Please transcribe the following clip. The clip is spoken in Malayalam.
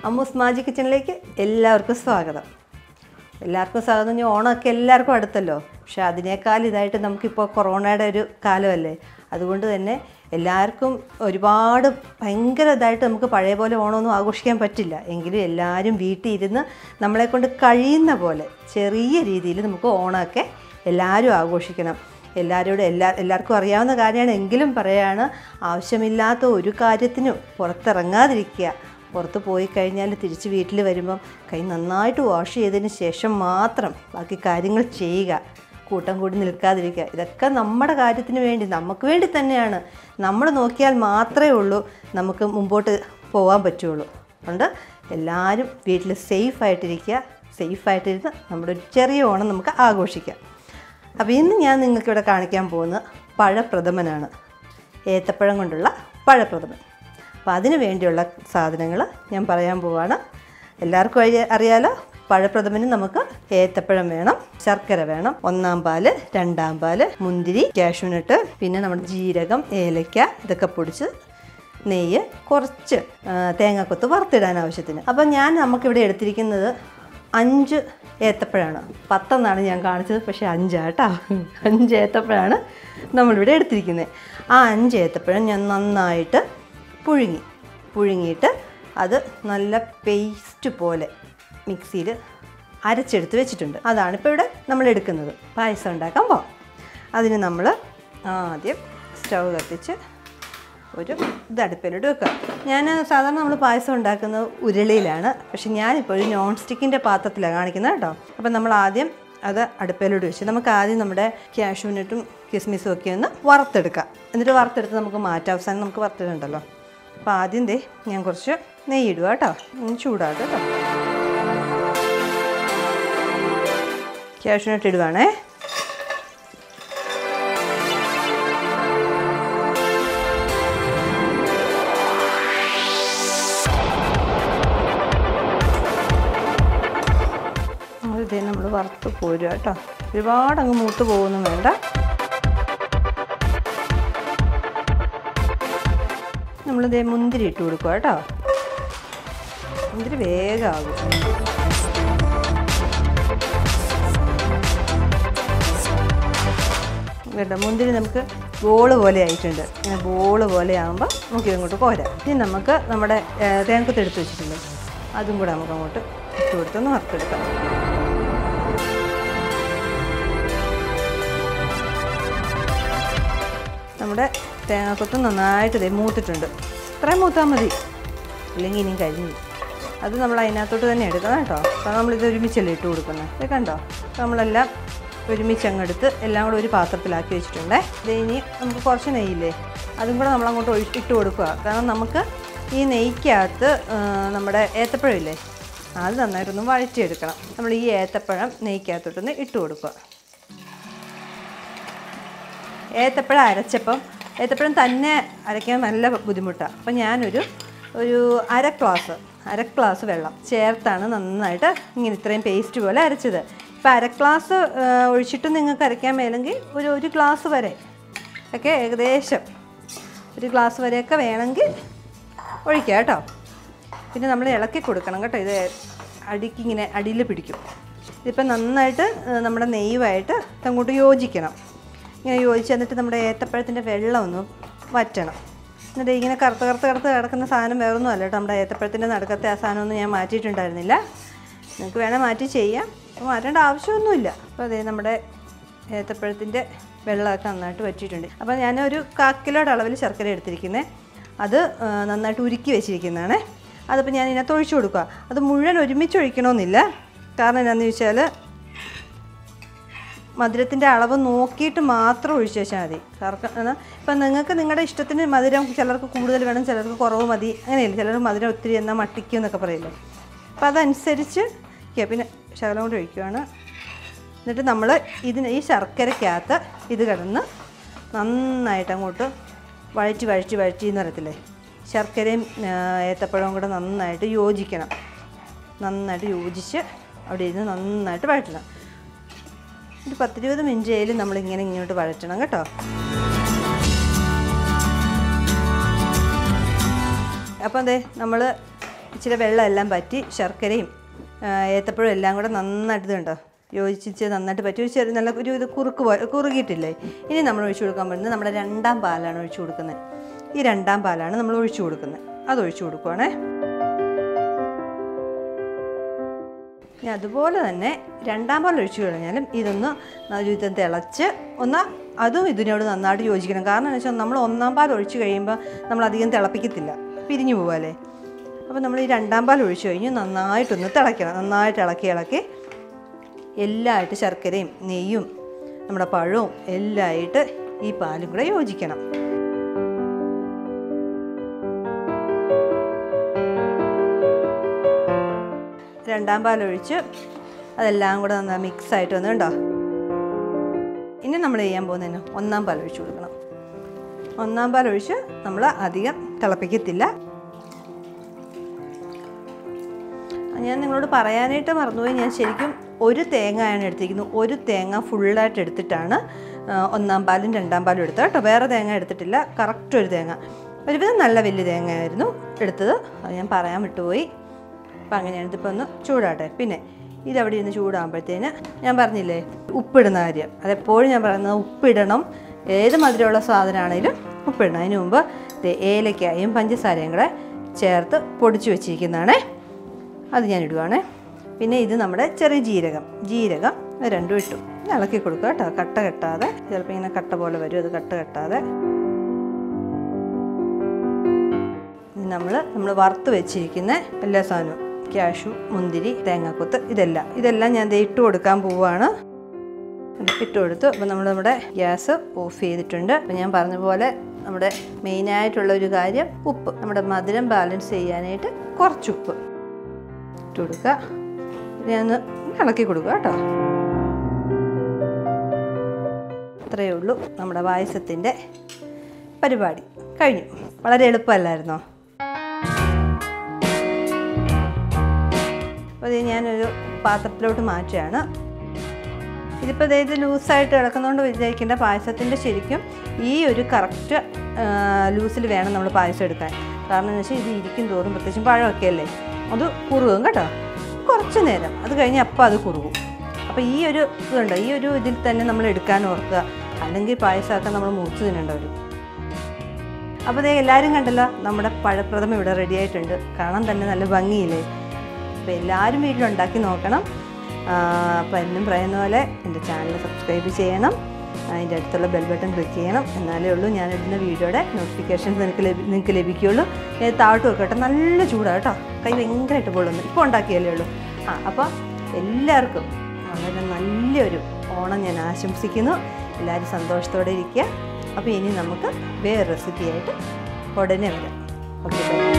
അമ്മൂസ് മാജി കിച്ചണിലേക്ക് എല്ലാവർക്കും സ്വാഗതം എല്ലാവർക്കും സ്വാഗതം ഞാൻ ഓണമൊക്കെ എല്ലാവർക്കും അടുത്തല്ലോ പക്ഷെ അതിനേക്കാൾ ഇതായിട്ട് നമുക്കിപ്പോൾ കൊറോണയുടെ ഒരു കാലമല്ലേ അതുകൊണ്ട് തന്നെ എല്ലാവർക്കും ഒരുപാട് ഭയങ്കര ഇതായിട്ട് നമുക്ക് പഴയ പോലെ ഓണമൊന്നും ആഘോഷിക്കാൻ പറ്റില്ല എങ്കിലും എല്ലാവരും വീട്ടിൽ ഇരുന്ന് നമ്മളെ കൊണ്ട് കഴിയുന്ന പോലെ ചെറിയ രീതിയിൽ നമുക്ക് ഓണമൊക്കെ എല്ലാവരും ആഘോഷിക്കണം എല്ലാവരോടും എല്ലാ എല്ലാവർക്കും അറിയാവുന്ന കാര്യമാണ് എങ്കിലും പറയാണ് ആവശ്യമില്ലാത്ത ഒരു കാര്യത്തിനും പുറത്തിറങ്ങാതിരിക്കുക പുറത്ത് പോയി കഴിഞ്ഞാൽ തിരിച്ച് വീട്ടിൽ വരുമ്പം കൈ നന്നായിട്ട് വാഷ് ചെയ്തതിന് ശേഷം മാത്രം ബാക്കി കാര്യങ്ങൾ ചെയ്യുക കൂട്ടം കൂടി നിൽക്കാതിരിക്കുക ഇതൊക്കെ നമ്മുടെ കാര്യത്തിന് വേണ്ടി നമുക്ക് വേണ്ടി തന്നെയാണ് നമ്മൾ നോക്കിയാൽ മാത്രമേ ഉള്ളൂ നമുക്ക് മുമ്പോട്ട് പോകാൻ പറ്റുള്ളൂ അതുകൊണ്ട് എല്ലാവരും വീട്ടിൽ സേഫായിട്ടിരിക്കുക സേഫായിട്ടിരുന്ന് നമ്മുടെ ഒരു ചെറിയ ഓണം നമുക്ക് ആഘോഷിക്കാം അപ്പോൾ ഇന്ന് ഞാൻ നിങ്ങൾക്കിവിടെ കാണിക്കാൻ പോകുന്ന പഴപ്രഥമനാണ് ഏത്തപ്പഴം കൊണ്ടുള്ള പഴപ്രഥമൻ അപ്പോൾ അതിന് വേണ്ടിയുള്ള സാധനങ്ങൾ ഞാൻ പറയാൻ പോവാണ് എല്ലാവർക്കും അറി- അറിയാലോ പഴപ്രഥമന് നമുക്ക് ഏത്തപ്പഴം വേണം ശർക്കര വേണം ഒന്നാം പാല് രണ്ടാം പാല് മുന്തിരി കാഷ്യൂനട്ട് പിന്നെ നമ്മുടെ ജീരകം ഏലക്ക ഇതൊക്കെ പൊടിച്ച് നെയ്യ് കുറച്ച് ആ, തേങ്ങാക്കൊത്ത് വറുത്തിടാൻ ആവശ്യത്തിന് അപ്പം ഞാൻ നമുക്കിവിടെ എടുത്തിരിക്കുന്നത് അഞ്ച് ഏത്തപ്പഴമാണ് പത്തെന്നാണ് ഞാൻ കാണിച്ചത് പക്ഷേ അഞ്ചാട്ടോ അഞ്ച് ഏത്തപ്പഴമാണ് നമ്മളിവിടെ എടുത്തിരിക്കുന്നത് ആ അഞ്ച് ഏത്തപ്പഴം ഞാൻ നന്നായിട്ട് പുഴുങ്ങി പുഴുങ്ങിയിട്ട് അത് നല്ല പേസ്റ്റ് പോലെ മിക്സിയിൽ അരച്ചെടുത്ത് വെച്ചിട്ടുണ്ട് അതാണ് ഇപ്പോൾ ഇവിടെ നമ്മൾ എടുക്കുന്നത് പായസം ഉണ്ടാക്കാൻ പോകാം അതിന് നമ്മൾ ആദ്യം സ്റ്റൗ കത്തിച്ച് ഒരു ഇത് അടുപ്പിലോട്ട് വെക്കുക ഞാൻ സാധാരണ നമ്മൾ പായസം ഉണ്ടാക്കുന്നത് ഉരുളിയിലാണ് പക്ഷെ ഞാനിപ്പോൾ ഒരു നോൺ സ്റ്റിക്കിൻ്റെ പാത്രത്തിലാണ് കാണിക്കുന്നത് കേട്ടോ അപ്പം നമ്മൾ ആദ്യം അത് അടുപ്പിലോട്ട് വെച്ച് നമുക്ക് ആദ്യം നമ്മുടെ ക്യാഷ്യൂനട്ടും കിസ്മിസും ഒക്കെ ഒന്ന് വറുത്തെടുക്കാം എന്നിട്ട് വറുത്തെടുത്ത് നമുക്ക് മാറ്റാം അവസാനം നമുക്ക് വറുത്തിടണ്ടല്ലോ അപ്പോൾ ആദ്യം ദേ ഞാൻ കുറച്ച് നെയ്യ് ഇടുക കേട്ടോ ഒന്ന് ചൂടാകട്ടെ കേട്ടോ ക്യാഷ്യൂനട്ട് ഇടുവാണേ ഇതേ നമ്മൾ വറുത്ത് പോരുക കേട്ടോ ഒരുപാട് അങ്ങ് മൂത്ത് പോകുന്നു വേണ്ട നമ്മളിതേ മുന്തിരി ഇട്ട് കൊടുക്കുക കേട്ടോ മുന്തിരി വേഗമാകും കേട്ടോ മുന്തിരി നമുക്ക് ബോള് പോലെ ആയിട്ടുണ്ട് ഇങ്ങനെ ബോള് പോലെ ആകുമ്പോൾ നമുക്ക് ഇതങ്ങോട്ട് പോരാം ഇനി നമുക്ക് നമ്മുടെ തേങ്ങത്ത് എടുത്ത് വെച്ചിട്ടുണ്ട് അതും കൂടെ നമുക്ക് അങ്ങോട്ട് ഇട്ട് കൊടുത്തൊന്ന് വറുത്തെടുക്കാം നമ്മുടെ തേങ്ങാക്കൊത്ത് നന്നായിട്ട് ഇതേ മൂത്തിട്ടുണ്ട് ഇത്രയും മൂത്താൽ മതി ഇല്ലെങ്കിൽ ഇനിയും കഴിഞ്ഞു അത് നമ്മൾ അതിനകത്തോട്ട് തന്നെ എടുക്കണം കേട്ടോ അപ്പോൾ നമ്മളിത് ഒരുമിച്ചല്ലേ ഇട്ട് കൊടുക്കുന്നത് ഇത് കണ്ടോ അപ്പോൾ നമ്മളെല്ലാം ഒരുമിച്ച് അങ്ങ് എടുത്ത് എല്ലാം കൂടെ ഒരു പാത്രത്തിലാക്കി വെച്ചിട്ടുണ്ടേ ഇത് ഇനി നമുക്ക് കുറച്ച് നെയ്യില്ലേ അതും കൂടെ നമ്മൾ അങ്ങോട്ട് ഒഴി ഇട്ട് കൊടുക്കുക കാരണം നമുക്ക് ഈ നെയ്ക്കകത്ത് ആ, നമ്മുടെ ഏത്തപ്പഴം ഇല്ലേ അത് നന്നായിട്ടൊന്ന് വഴറ്റിയെടുക്കണം നമ്മൾ ഈ ഏത്തപ്പഴം നെയ്ക്കകത്തോട്ടൊന്ന് ഇട്ട് കൊടുക്കുക ഏത്തപ്പഴം അരച്ചപ്പം ഏത്തപ്പഴം തന്നെ അരയ്ക്കാൻ നല്ല ബുദ്ധിമുട്ടാണ് അപ്പം ഞാനൊരു ഒരു അര ഗ്ലാസ് അര ഗ്ലാസ് വെള്ളം ചേർത്താണ് നന്നായിട്ട് ഇങ്ങനെ ഇത്രയും പേസ്റ്റ് പോലെ അരച്ചത് ഇപ്പം അര ഗ്ലാസ് ഒഴിച്ചിട്ട് നിങ്ങൾക്ക് അരയ്ക്കാൻ മേലെങ്കിൽ ഒരു ഒരു ഗ്ലാസ് വരെ ഒക്കെ ഏകദേശം ഒരു ഗ്ലാസ് വരെയൊക്കെ വേണമെങ്കിൽ ഒഴിക്കുക കേട്ടോ പിന്നെ നമ്മൾ ഇളക്കി കൊടുക്കണം കേട്ടോ ഇത് അടിക്ക് ഇങ്ങനെ അടിയിൽ പിടിക്കും ഇതിപ്പോൾ നന്നായിട്ട് ഏഹ്, നമ്മുടെ നെയ്യുമായിട്ട് അങ്ങോട്ട് യോജിക്കണം ഇങ്ങനെ യോജിച്ച് എന്നിട്ട് നമ്മുടെ ഏത്തപ്പഴത്തിൻ്റെ വെള്ളം ഒന്ന് വറ്റണം എന്നിട്ട് ഇങ്ങനെ കറുത്ത് കറുത്ത് കറുത്ത് കിടക്കുന്ന സാധനം വേറൊന്നും അല്ല കേട്ടോ നമ്മുടെ ഏത്തപ്പഴത്തിൻ്റെ നടുക്കത്തെ ആ സാധനമൊന്നും ഞാൻ മാറ്റിയിട്ടുണ്ടായിരുന്നില്ല നിങ്ങൾക്ക് വേണേൽ മാറ്റി ചെയ്യാം അപ്പോൾ മാറ്റേണ്ട ആവശ്യമൊന്നുമില്ല അപ്പോൾ അതേ നമ്മുടെ ഏത്തപ്പഴത്തിൻ്റെ വെള്ളമൊക്കെ നന്നായിട്ട് വറ്റിയിട്ടുണ്ട് അപ്പോൾ ഞാനൊരു കാ കിലോയുടെ അളവിൽ ശർക്കര എടുത്തിരിക്കുന്നത് അത് ആ, നന്നായിട്ട് ഉരുക്കി വെച്ചിരിക്കുന്നതാണ് അതിപ്പോൾ ഞാൻ ഇതിനകത്ത് ഒഴിച്ചു കൊടുക്കുക അത് മുഴുവൻ ഒരുമിച്ച് ഒഴിക്കണമെന്നില്ല കാരണം എന്താണെന്ന് ചോദിച്ചാൽ മധുരത്തിൻ്റെ അളവ് നോക്കിയിട്ട് മാത്രം ഒഴിച്ച് വെച്ചാൽ മതി ശർക്കര ഇപ്പം നിങ്ങൾക്ക് നിങ്ങളുടെ ഇഷ്ടത്തിന് മധുരം ചിലർക്ക് കൂടുതൽ വേണം ചിലർക്ക് കുറവ് മതി അങ്ങനെയല്ല ചിലർ മധുരം ഒത്തിരി എന്നാൽ മട്ടിക്കും എന്നൊക്കെ പറയില്ലേ അപ്പം അതനുസരിച്ച് ഒക്കെ പിന്നെ ശകലം കൂടി ഒഴിക്കുകയാണ് എന്നിട്ട് നമ്മൾ ഇതിന് ഈ ശർക്കരയ്ക്കകത്ത് ഇത് കിടന്ന് നന്നായിട്ട് അങ്ങോട്ട് വഴറ്റി വഴറ്റി വഴറ്റി എന്ന് പറയത്തില്ലേ ശർക്കരയും ആ, ഏത്തപ്പഴവും കൂടെ നന്നായിട്ട് യോജിക്കണം നന്നായിട്ട് യോജിച്ച് അവിടെ ഇരുന്ന് നന്നായിട്ട് വഴറ്റണം ഒരു പത്തിരുപത് മിനിറ്റ് ആയാലും നമ്മളിങ്ങനെ ഇങ്ങോട്ട് വഴറ്റണം കേട്ടോ അപ്പം അതെ നമ്മൾ ഇച്ചിരി വെള്ളം എല്ലാം പറ്റി ശർക്കരയും ആ, ഏത്തപ്പഴവും എല്ലാം കൂടെ നന്നായിട്ട് ഇത് കണ്ടോ യോജിച്ച് നന്നായിട്ട് പറ്റി ഒരു ചെറിയ നല്ല ഒരു ഇത് കുറുക്ക് പോലെ കുറുകിയിട്ടില്ലേ ഇനി നമ്മൾ ഒഴിച്ചു കൊടുക്കാൻ പറ്റുന്നത് നമ്മുടെ രണ്ടാം പാലാണ് ഒഴിച്ചു കൊടുക്കുന്നത് ഈ രണ്ടാം പാലാണ് നമ്മൾ ഒഴിച്ചു കൊടുക്കുന്നത് അത് ഒഴിച്ചു കൊടുക്കുവാണേ ഇനി അതുപോലെ തന്നെ രണ്ടാം പാൽ ഒഴിച്ചു കഴിഞ്ഞാലും ഇതൊന്ന് ഇത് തിളച്ച് ഒന്ന് അതും ഇതിനോട് നന്നായിട്ട് യോജിക്കണം കാരണം എന്ന് വെച്ചാൽ നമ്മൾ ഒന്നാം പാൽ ഒഴിച്ച് കഴിയുമ്പോൾ നമ്മൾ അധികം തിളപ്പിക്കത്തില്ല പിരിഞ്ഞു പോവാല്ലേ അപ്പോൾ നമ്മൾ ഈ രണ്ടാം പാൽ ഒഴിച്ച് കഴിഞ്ഞ് നന്നായിട്ടൊന്ന് തിളയ്ക്കണം നന്നായിട്ട് ഇളക്കി ഇളക്കി എല്ലാമായിട്ട് ശർക്കരയും നെയ്യും നമ്മുടെ പഴവും എല്ലാമായിട്ട് ഈ പാലും കൂടെ യോജിക്കണം രണ്ടാം പാലൊഴിച്ച് അതെല്ലാം കൂടെ നന്നായി മിക്സ് ആയിട്ട് വന്ന് കണ്ടോ ഇനി നമ്മൾ ചെയ്യാൻ പോകുന്നതിന് ഒന്നാം പാൽ ഒഴിച്ച് കൊടുക്കണം ഒന്നാം പാൽ ഒഴിച്ച് നമ്മൾ അധികം തിളപ്പിക്കത്തില്ല ഞാൻ നിങ്ങളോട് പറയാനായിട്ട് മറന്നുപോയി ഞാൻ ശരിക്കും ഒരു തേങ്ങയാണ് എടുത്തിരിക്കുന്നത് ഒരു തേങ്ങ ഫുള്ളായിട്ട് എടുത്തിട്ടാണ് ആ, ഒന്നാം പാലും രണ്ടാം പാലും എടുത്തത് കേട്ടോ വേറെ തേങ്ങ എടുത്തിട്ടില്ല കറക്റ്റ് ഒരു തേങ്ങ ഒരുവിധം നല്ല വലിയ തേങ്ങയായിരുന്നു എടുത്തത് അത് ഞാൻ പറയാൻ വിട്ടുപോയി അപ്പം അങ്ങനെയാണ് ഇതിപ്പോൾ ഒന്ന് ചൂടാട്ടെ പിന്നെ ഇതവിടെ ഇരുന്ന് ചൂടാകുമ്പോഴത്തേന് ഞാൻ പറഞ്ഞില്ലേ ഉപ്പിടുന്ന കാര്യം അതെപ്പോഴും ഞാൻ പറയുന്നത് ഉപ്പിടണം ഏത് മധുരമുള്ള സാധനമാണെങ്കിലും ഉപ്പിടണം അതിന് മുമ്പ് ദേ ഏലക്കായും പഞ്ചസാരയും കൂടെ ചേർത്ത് പൊടിച്ചു വെച്ചിരിക്കുന്നതാണേ അത് ഞാൻ ഇടുവാണേ പിന്നെ ഇത് നമ്മുടെ ചെറിയ ജീരകം ജീരകം ഇത് രണ്ടും ഇട്ടു ഇത് ഇളക്കി കൊടുക്കുക കേട്ടോ കട്ട കെട്ടാതെ ചിലപ്പോൾ ഇങ്ങനെ കട്ട പോലെ വരും അത് കട്ട കെട്ടാതെ നമ്മൾ നമ്മൾ വറുത്ത് വെച്ചിരിക്കുന്ന എല്ലാ സാധനവും ക്യാഷു മുന്തിരി തേങ്ങാക്കൊത്ത് ഇതെല്ലാം ഇതെല്ലാം ഞാൻ ദേ ഇട്ട് കൊടുക്കാൻ പോവുകയാണ് ഇട്ട് കൊടുത്തു അപ്പോൾ നമ്മൾ നമ്മുടെ ഗ്യാസ് ഓഫ് ചെയ്തിട്ടുണ്ട് അപ്പോൾ ഞാൻ പറഞ്ഞ പോലെ നമ്മുടെ മെയിനായിട്ടുള്ള ഒരു കാര്യം ഉപ്പ് നമ്മുടെ മധുരം ബാലൻസ് ചെയ്യാനായിട്ട് കുറച്ച് ഉപ്പ് ഇട്ട് കൊടുക്കുക ഇത് ഞാൻ ഒന്ന് ഇളക്കി കൊടുക്കുക കേട്ടോ ഇത്രയേ ഉള്ളൂ നമ്മുടെ പായസത്തിൻ്റെ പരിപാടി കഴിഞ്ഞു വളരെ എളുപ്പമല്ലായിരുന്നോ അപ്പോൾ ഇത് ഞാനൊരു പാത്രത്തിലോട്ട് മാറ്റുകയാണ് ഇതിപ്പോൾ ഇത് ലൂസായിട്ട് കിടക്കുന്നതുകൊണ്ട് വിചാരിക്കേണ്ട പായസത്തിൻ്റെ ശരിക്കും ഈ ഒരു കറക്റ്റ് ലൂസിൽ വേണം നമ്മൾ പായസം എടുക്കാൻ കാരണം എന്ന് വെച്ചാൽ ഇത് ഇരിക്കും തോറും പ്രത്യേകിച്ചും പഴമൊക്കെ അല്ലേ അത് കുറുകും കേട്ടോ കുറച്ച് നേരം അത് കഴിഞ്ഞ് അപ്പം അത് കുറുകും അപ്പോൾ ഈ ഒരു ഇതുണ്ട് ഈ ഒരു ഇതിൽ തന്നെ നമ്മൾ എടുക്കാൻ ഓർക്കുക അല്ലെങ്കിൽ പായസമൊക്കെ നമ്മൾ മുറിച്ച് തിന്നേണ്ട വരും അപ്പോൾ ദേ എല്ലാവരും കണ്ടല്ലോ നമ്മുടെ പഴപ്രഥമ ഇവിടെ റെഡി ആയിട്ടുണ്ട് കാണാൻ തന്നെ നല്ല ഭംഗിയില്ലേ അപ്പോൾ എല്ലാവരും വീട്ടിലുണ്ടാക്കി നോക്കണം അപ്പോൾ എന്നും പറയുന്ന പോലെ എൻ്റെ ചാനൽ സബ്സ്ക്രൈബ് ചെയ്യണം അതിൻ്റെ അടുത്തുള്ള ബെൽ ബട്ടൺ ക്ലിക്ക് ചെയ്യണം എന്നാലേ ഉള്ളൂ ഞാൻ ഇടുന്ന വീഡിയോയുടെ നോട്ടിഫിക്കേഷൻസ് നിങ്ങൾക്ക് ലഭി നിങ്ങൾക്ക് ലഭിക്കുകയുള്ളൂ ഞാൻ താഴോട്ട് വെക്കട്ടെ നല്ല ചൂടാണ് കേട്ടോ കൈ ഭയങ്കരമായിട്ട് പൊള്ളുന്നു ഇപ്പോൾ ഉണ്ടാക്കിയല്ലേ ഉള്ളൂ ആ അപ്പോൾ എല്ലാവർക്കും വളരെ നല്ലൊരു ഓണം ഞാൻ ആശംസിക്കുന്നു എല്ലാവരും സന്തോഷത്തോടെ ഇരിക്കുക അപ്പോൾ ഇനി നമുക്ക് വേറെ റെസിപ്പിയായിട്ട് ഉടനെ വരാം ഓക്കെ ബൈ